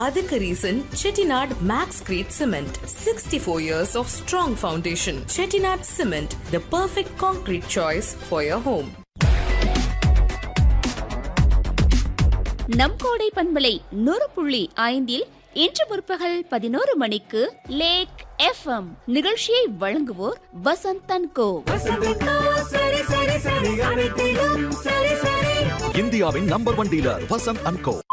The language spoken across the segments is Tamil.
அதுக்கு reason Chettinad Maxcrete cement sixty four years of strong foundation Chettinad cement the perfect concrete choice for your home நம் கோடை பண்பலை நூறு புள்ளி ஐந்தில் இன்று முற்பகல் பதினோரு மணிக்கு லேக் எஃப்எம் நிகழ்ச்சியை வழங்குவோர் வசந்த் தன்கோ இந்தியாவின் number one dealer Vasanth and Co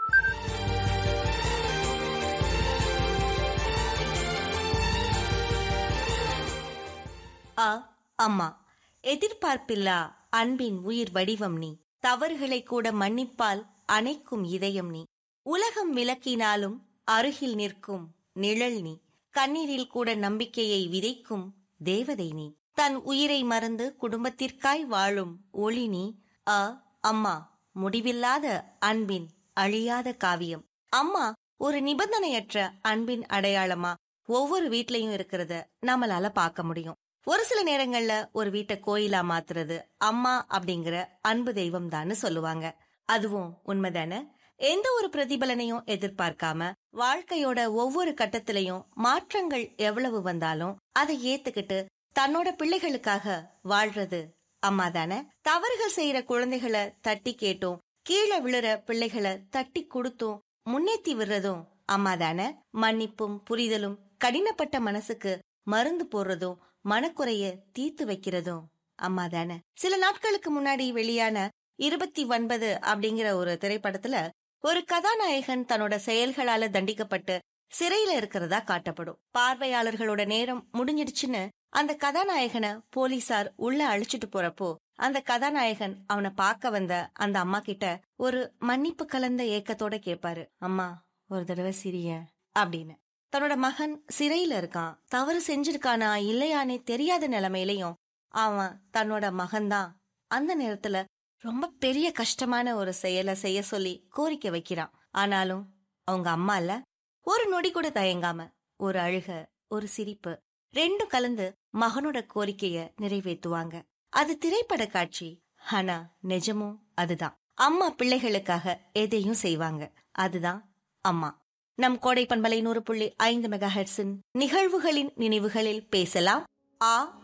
அ அம்மா எதிர்பார்ப்பில்லா அன்பின் உயிர் வடிவம் நீ தவறுகளை கூட மன்னிப்பால் அணைக்கும் இதயம் நீ உலகம் விளக்கினாலும் அருகில் நிற்கும் நிழல் நீ கண்ணீரில் கூட நம்பிக்கையை விதைக்கும் தேவதை நீ தன் உயிரை மறந்து குடும்பத்திற்காய் வாழும் ஒளி நீ அ அம்மா முடிவில்லாத அன்பின் அழியாத காவியம் அம்மா ஒரு நிபந்தனையற்ற அன்பின் அடையாளமா ஒவ்வொரு வீட்லயும் இருக்கிறத நம்மளால பார்க்க முடியும் ஒரு சில நேரங்கள்ல ஒரு வீட்டை கோயிலா மாத்துறது அம்மா அப்படிங்கிற அன்பு தெய்வம் தான்னு சொல்லுவாங்க அதுவும் உண்மைதானே எந்த ஒரு பிரதிபலனையும் எதிர்பார்க்காம வாழ்க்கையோட ஒவ்வொரு கட்டத்திலையும் மாற்றங்கள் எவ்வளவு வந்தாலும் அதை ஏத்துக்கிட்டு தன்னோட பிள்ளைகளுக்காக வாழ்றது அம்மா தானே தவறுகள் செய்யற குழந்தைகளை தட்டி கேட்டும் கீழே விழுற பிள்ளைகளை தட்டி கொடுத்தும் முன்னேத்தி விடுறதும் அம்மா தானே மன்னிப்பும் புரிதலும் கடினப்பட்ட மனசுக்கு மருந்து போடுறதும் மனக்குறைய தீர்த்து வைக்கிறதும் அம்மா தானே சில நாட்களுக்கு முன்னாடி வெளியான இருபத்தி ஒன்பது அப்படிங்கிற ஒரு திரைப்படத்துல ஒரு கதாநாயகன் தன்னோட செயல்களால தண்டிக்கப்பட்டு சிறையில இருக்கிறதா காட்டப்படும் பார்வையாளர்களோட நேரம் முடிஞ்சிடுச்சுன்னு அந்த கதாநாயகனை போலீசார் உள்ள அழிச்சிட்டு போறப்போ அந்த கதாநாயகன் அவனை பார்க்க வந்த அந்த அம்மா கிட்ட ஒரு மன்னிப்பு கலந்த ஏக்கத்தோட கேட்பாரு அம்மா ஒரு தடவை சிரிய அப்படின்னு தன்னோட மகன் சிறையில இருக்கான் தவறு செஞ்சிருக்கானா இல்லையானே தெரியாத நிலைமையிலையும் அவன் தன்னோட மகன்தான் அந்த நேரத்துல ரொம்ப பெரிய கஷ்டமான ஒரு செயலை செய்ய சொல்லி கோரிக்கை வைக்கிறான் ஆனாலும் அவங்க அம்மா இல்ல ஒரு நொடி கூட தயங்காம ஒரு அழுக ஒரு சிரிப்பு ரெண்டும் கலந்து மகனோட கோரிக்கைய நிறைவேற்றுவாங்க அது திரைப்பட காட்சி ஆனா நிஜமும் அதுதான் அம்மா பிள்ளைகளுக்காக எதையும் செய்வாங்க அதுதான் அம்மா நம் கோடை பண்பலை நூறு புள்ளி ஐந்து மெகா நிகழ்வுகளின் நினைவுகளில் பேசலாம் ஆ